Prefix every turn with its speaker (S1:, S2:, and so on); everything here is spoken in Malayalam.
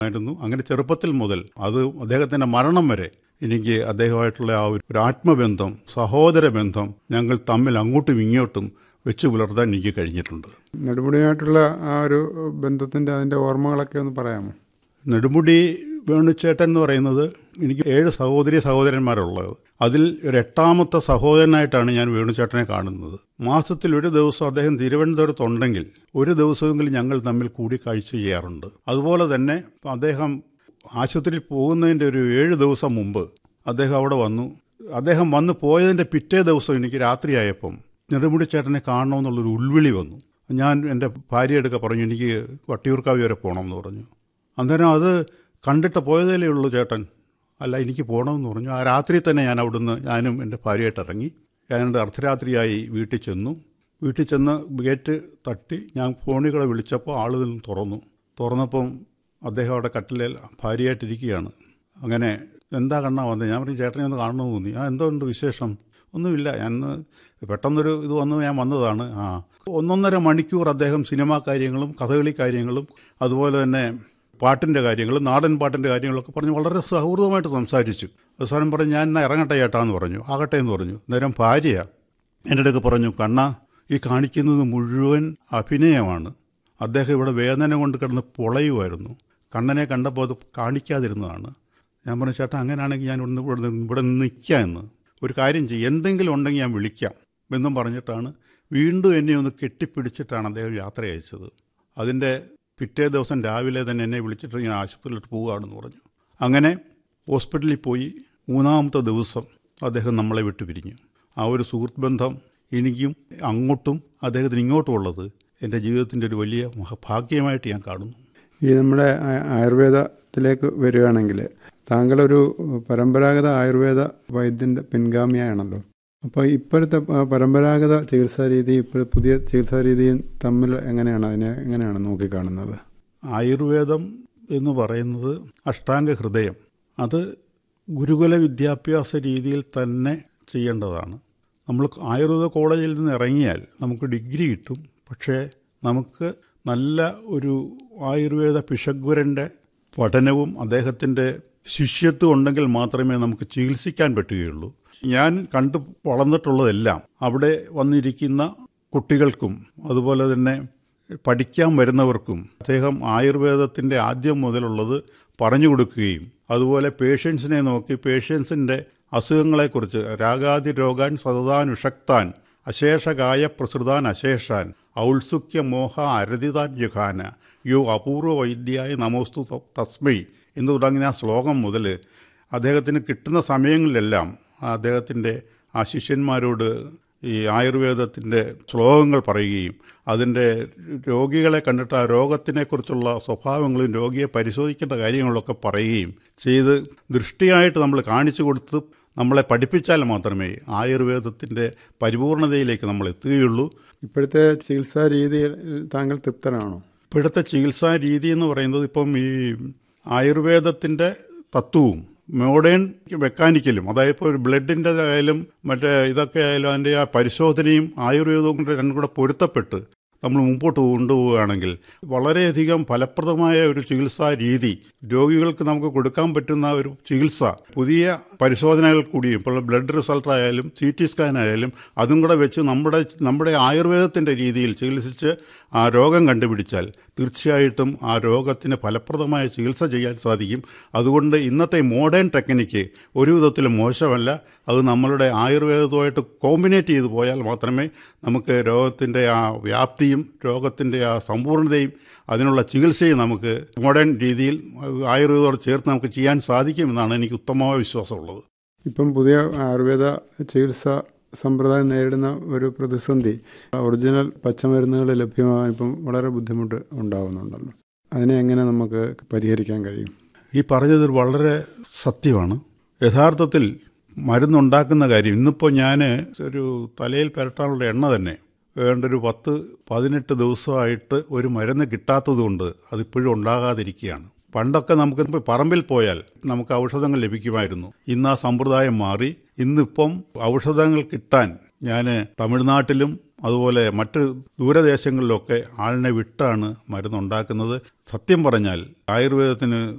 S1: ആയിരുന്നു അങ്ങനെ ചെറുപ്പത്തിൽ മുതൽ അത് അദ്ദേഹത്തിന്റെ മരണം വരെ എനിക്ക് അദ്ദേഹമായിട്ടുള്ള ആ ഒരു ഒരു ആത്മബന്ധം സഹോദര ബന്ധം ഞങ്ങൾ തമ്മിൽ അങ്ങോട്ടും ഇങ്ങോട്ടും വെച്ചു പുലർത്താൻ എനിക്ക് കഴിഞ്ഞിട്ടുണ്ട്
S2: നെടുമുടിയായിട്ടുള്ള ആ ഒരു ബന്ധത്തിന്റെ അതിന്റെ ഓർമ്മകളൊക്കെ ഒന്ന് പറയാമോ
S1: നെടുമുടി വേണുചേട്ടൻ എന്ന് പറയുന്നത് എനിക്ക് ഏഴ് സഹോദരി സഹോദരന്മാരുള്ളത് അതിൽ ഒരു എട്ടാമത്തെ സഹോദരനായിട്ടാണ് ഞാൻ വേണുചേട്ടനെ കാണുന്നത് മാസത്തിൽ ഒരു ദിവസം അദ്ദേഹം തിരുവനന്തപുരത്തുണ്ടെങ്കിൽ ഒരു ദിവസമെങ്കിലും ഞങ്ങൾ തമ്മിൽ കൂടിക്കാഴ്ച ചെയ്യാറുണ്ട് അതുപോലെ തന്നെ അദ്ദേഹം ആശുപത്രിയിൽ പോകുന്നതിൻ്റെ ഒരു ഏഴ് ദിവസം മുമ്പ് അദ്ദേഹം അവിടെ വന്നു അദ്ദേഹം വന്ന് പോയതിൻ്റെ പിറ്റേ ദിവസം എനിക്ക് രാത്രിയായപ്പം നെടുമുടി ചേട്ടനെ കാണണമെന്നുള്ളൊരു ഉൾവിളി വന്നു ഞാൻ എൻ്റെ ഭാര്യയെടുക്ക പറഞ്ഞു എനിക്ക് വട്ടിയൂർക്കാവ് വരെ പോകണമെന്ന് പറഞ്ഞു അന്നേരം അത് കണ്ടിട്ട് പോയതേ ഉള്ളൂ ചേട്ടൻ അല്ല എനിക്ക് പോകണമെന്ന് പറഞ്ഞു ആ രാത്രി തന്നെ ഞാൻ അവിടുന്ന് ഞാനും എൻ്റെ ഭാര്യയായിട്ട് ഇറങ്ങി ഞാൻ അർദ്ധരാത്രിയായി വീട്ടിൽ ചെന്നു വീട്ടിൽ ചെന്ന് ഗേറ്റ് തട്ടി ഞാൻ ഫോണുകളെ വിളിച്ചപ്പോൾ ആൾ നിന്ന് തുറന്നു തുറന്നപ്പം അദ്ദേഹം അവിടെ കട്ടിലേൽ ഭാര്യയായിട്ടിരിക്കുകയാണ് അങ്ങനെ എന്താ കണ്ണാ വന്നത് ഞാൻ പറഞ്ഞു ചേട്ടനെ ഒന്ന് കാണണമെന്ന് തോന്നി ആ എന്തുകൊണ്ട് വിശേഷം ഒന്നുമില്ല ഞാൻ പെട്ടെന്നൊരു ഇത് വന്ന് ഞാൻ വന്നതാണ് ആ ഒന്നൊന്നര മണിക്കൂർ അദ്ദേഹം സിനിമാ കാര്യങ്ങളും കഥകളി കാര്യങ്ങളും അതുപോലെ തന്നെ പാട്ടിൻ്റെ കാര്യങ്ങളും നാടൻ പാട്ടിൻ്റെ കാര്യങ്ങളൊക്കെ പറഞ്ഞ് വളരെ സൗഹൃദമായിട്ട് സംസാരിച്ചു അവസാനം പറഞ്ഞു ഞാൻ എന്നാ ഇറങ്ങട്ടെ ചേട്ടാന്ന് പറഞ്ഞു ആകട്ടെ എന്ന് പറഞ്ഞു നേരം ഭാര്യ എൻ്റെ അടുക്ക് പറഞ്ഞു കണ്ണ ഈ കാണിക്കുന്നത് മുഴുവൻ അഭിനയമാണ് അദ്ദേഹം ഇവിടെ വേദന കൊണ്ട് കിടന്ന് പൊളയുമായിരുന്നു കണ്ണനെ കണ്ടപ്പോൾ അത് കാണിക്കാതിരുന്നതാണ് ഞാൻ പറഞ്ഞു ചേട്ടാ അങ്ങനെയാണെങ്കിൽ ഞാൻ ഇവിടെ ഇവിടെ ഇവിടെ നിൽക്കാം എന്ന് ഒരു കാര്യം ചെയ്യും എന്തെങ്കിലും ഉണ്ടെങ്കിൽ ഞാൻ വിളിക്കാം എന്നും പറഞ്ഞിട്ടാണ് വീണ്ടും എന്നെ ഒന്ന് കെട്ടിപ്പിടിച്ചിട്ടാണ് അദ്ദേഹം യാത്ര അയച്ചത് അതിൻ്റെ പിറ്റേ ദിവസം രാവിലെ തന്നെ എന്നെ വിളിച്ചിട്ട് ഞാൻ ആശുപത്രിയിലോട്ട് പോവുകയാണെന്ന് പറഞ്ഞു അങ്ങനെ ഹോസ്പിറ്റലിൽ പോയി മൂന്നാമത്തെ ദിവസം അദ്ദേഹം നമ്മളെ വിട്ടു പിരിഞ്ഞു ആ ഒരു സുഹൃത്ത് ബന്ധം എനിക്കും അങ്ങോട്ടും അദ്ദേഹത്തിന് ഇങ്ങോട്ടും ഉള്ളത് എൻ്റെ ജീവിതത്തിൻ്റെ ഒരു വലിയ മഹാഭാഗ്യമായിട്ട് ഞാൻ കാണുന്നു
S2: ഈ നമ്മുടെ ആ- ആയുർവേദത്തിലേക്ക് വരികയാണെങ്കിൽ താങ്കളൊരു പരമ്പരാഗത ആയുർവേദ വൈദ്യന്റെ പിൻഗാമിയാണല്ലോ അപ്പോൾ ഇപ്പോഴത്തെ പ- പരമ്പരാഗത ചികിത്സാ രീതി ഇപ്പോൾ പുതിയ ചികിത്സാ രീതിയും തമ്മിൽ എങ്ങനെയാണ് അതിനെ എങ്ങനെയാണ് നോക്കിക്കാണുന്നത്
S1: ആയുർവേദം എന്ന് പറയുന്നത് അഷ്ടാംഗ ഹൃദയം അത് ഗുരുകുല വിദ്യാഭ്യാസ രീതിയിൽ തന്നെ ചെയ്യേണ്ടതാണ് നമ്മൾ ആയുർവേദ കോളേജിൽ നിന്ന് ഇറങ്ങിയാൽ നമുക്ക് ഡിഗ്രി കിട്ടും പക്ഷേ നമുക്ക് നല്ല ഒരു ആയുർവേദ പിശഗ്വരൻ്റെ പഠനവും അദ്ദേഹത്തിൻ്റെ ശിഷ്യത്വം ഉണ്ടെങ്കിൽ മാത്രമേ നമുക്ക് ചികിത്സിക്കാൻ പറ്റുകയുള്ളൂ ഞാൻ കണ്ടു വളർന്നിട്ടുള്ളതെല്ലാം അവിടെ വന്നിരിക്കുന്ന കുട്ടികൾക്കും അതുപോലെ തന്നെ പഠിക്കാൻ വരുന്നവർക്കും അദ്ദേഹം ആയുർവേദത്തിൻ്റെ ആദ്യം മുതലുള്ളത് പറഞ്ഞു കൊടുക്കുകയും അതുപോലെ പേഷ്യൻസിനെ നോക്കി പേഷ്യൻസിൻ്റെ അസുഖങ്ങളെക്കുറിച്ച് രാഗാതി രോഗാൻ സതതാനുഷക്താൻ അശേഷകായ പ്രസൃതാൻ അശേഷാൻ ഔത്സുക്യ മോഹ അരതിതാൻ ജുഖാന യോ അപൂർവ വൈദ്യായ നമോസ്തു ത- തസ്മൈ എന്ന് തുടങ്ങിയ ആ ശ്ലോകം മുതൽ അദ്ദേഹത്തിന് കിട്ടുന്ന സമയങ്ങളിലെല്ലാം അദ്ദേഹത്തിൻ്റെ ആ ശിഷ്യന്മാരോട് ഈ ആയുർവേദത്തിൻ്റെ ശ്ലോകങ്ങൾ പറയുകയും അതിൻ്റെ രോഗികളെ കണ്ടിട്ട് ആ രോഗത്തിനെക്കുറിച്ചുള്ള സ്വഭാവങ്ങളും രോഗിയെ പരിശോധിക്കേണ്ട കാര്യങ്ങളൊക്കെ പറയുകയും ചെയ്ത് ദൃഷ്ടിയായിട്ട് നമ്മൾ കാണിച്ചു കൊടുത്ത് നമ്മളെ പഠിപ്പിച്ചാൽ മാത്രമേ ആയുർവേദത്തിൻ്റെ പരിപൂർണതയിലേക്ക് നമ്മൾ എത്തുകയുള്ളൂ
S2: ഇപ്പോഴത്തെ ചികിത്സാ രീതിയിൽ താങ്കൾ തൃപ്തനാണോ
S1: ഇപ്പോഴത്തെ ചികിത്സാ രീതി എന്ന് പറയുന്നത് ഇപ്പം ഈ ആയുർവേദത്തിൻ്റെ തത്വവും മോഡേൺ മെക്കാനിക്കലും അതായത് ഇപ്പോൾ ഒരു ബ്ലഡിൻ്റെ ആയാലും മറ്റേ ഇതൊക്കെ ആയാലും അതിൻ്റെ ആ പരിശോധനയും ആയുർവേദവും കൂടെ രണ്ടും കൂടെ പൊരുത്തപ്പെട്ട് നമ്മൾ മുമ്പോട്ട് കൊണ്ടുപോവുകയാണെങ്കിൽ വളരെയധികം ഫലപ്രദമായ ഒരു ചികിത്സാ രീതി രോഗികൾക്ക് നമുക്ക് കൊടുക്കാൻ പറ്റുന്ന ഒരു ചികിത്സ പുതിയ പരിശോധനകൾ കൂടിയും ഇപ്പോൾ ബ്ലഡ് റിസൾട്ട് ആയാലും സി ടി സ്കാൻ ആയാലും അതും കൂടെ വെച്ച് നമ്മുടെ നമ്മുടെ ആയുർവേദത്തിൻ്റെ രീതിയിൽ ചികിത്സിച്ച് ആ രോഗം കണ്ടുപിടിച്ചാൽ തീർച്ചയായിട്ടും ആ രോഗത്തിന് ഫലപ്രദമായ ചികിത്സ ചെയ്യാൻ സാധിക്കും അതുകൊണ്ട് ഇന്നത്തെ മോഡേൺ ടെക്നിക്ക് ഒരു വിധത്തിലും മോശമല്ല അത് നമ്മളുടെ ആയുർവേദവുമായിട്ട് കോമ്പിനേറ്റ് ചെയ്തു പോയാൽ മാത്രമേ നമുക്ക് രോഗത്തിൻ്റെ ആ വ്യാപ്തിയും രോഗത്തിൻ്റെ ആ സമ്പൂർണ്ണതയും അതിനുള്ള ചികിത്സയും നമുക്ക് മോഡേൺ രീതിയിൽ ആയുർവേദത്തോട് ചേർത്ത് നമുക്ക് ചെയ്യാൻ സാധിക്കുമെന്നാണ് എനിക്ക് ഉത്തമമായ വിശ്വാസമുള്ളത്
S2: ഇപ്പം പുതിയ ആയുർവേദ ചികിത്സ സമ്പ്രദായം നേരിടുന്ന ഒരു പ്രതിസന്ധി ഒറിജിനൽ പച്ചമരുന്നുകൾ ലഭ്യമാകാൻ ഇപ്പം വളരെ ബുദ്ധിമുട്ട് ഉണ്ടാവുന്നുണ്ടല്ലോ അതിനെ എങ്ങനെ നമുക്ക് പരിഹരിക്കാൻ കഴിയും
S1: ഈ പറഞ്ഞത് വളരെ സത്യമാണ് യഥാർത്ഥത്തിൽ മരുന്നുണ്ടാക്കുന്ന കാര്യം ഇന്നിപ്പോൾ ഞാൻ ഒരു തലയിൽ പുരട്ടാനുള്ള എണ്ണ തന്നെ വേണ്ട ഒരു പത്ത് പതിനെട്ട് ദിവസമായിട്ട് ഒരു മരുന്ന് കിട്ടാത്തതുകൊണ്ട് അതിപ്പോഴും ഉണ്ടാകാതിരിക്കുകയാണ് പണ്ടൊക്കെ നമുക്ക് ഇപ്പൊ പറമ്പിൽ പോയാൽ നമുക്ക് ഔഷധങ്ങൾ ലഭിക്കുമായിരുന്നു ഇന്ന് ആ സമ്പ്രദായം മാറി ഇന്നിപ്പം ഔഷധങ്ങൾ കിട്ടാൻ ഞാൻ തമിഴ്നാട്ടിലും അതുപോലെ മറ്റ് ദൂരദേശങ്ങളിലൊക്കെ ആളിനെ വിട്ടാണ് മരുന്നുണ്ടാക്കുന്നത് സത്യം പറഞ്ഞാൽ ആയുർവേദത്തിന്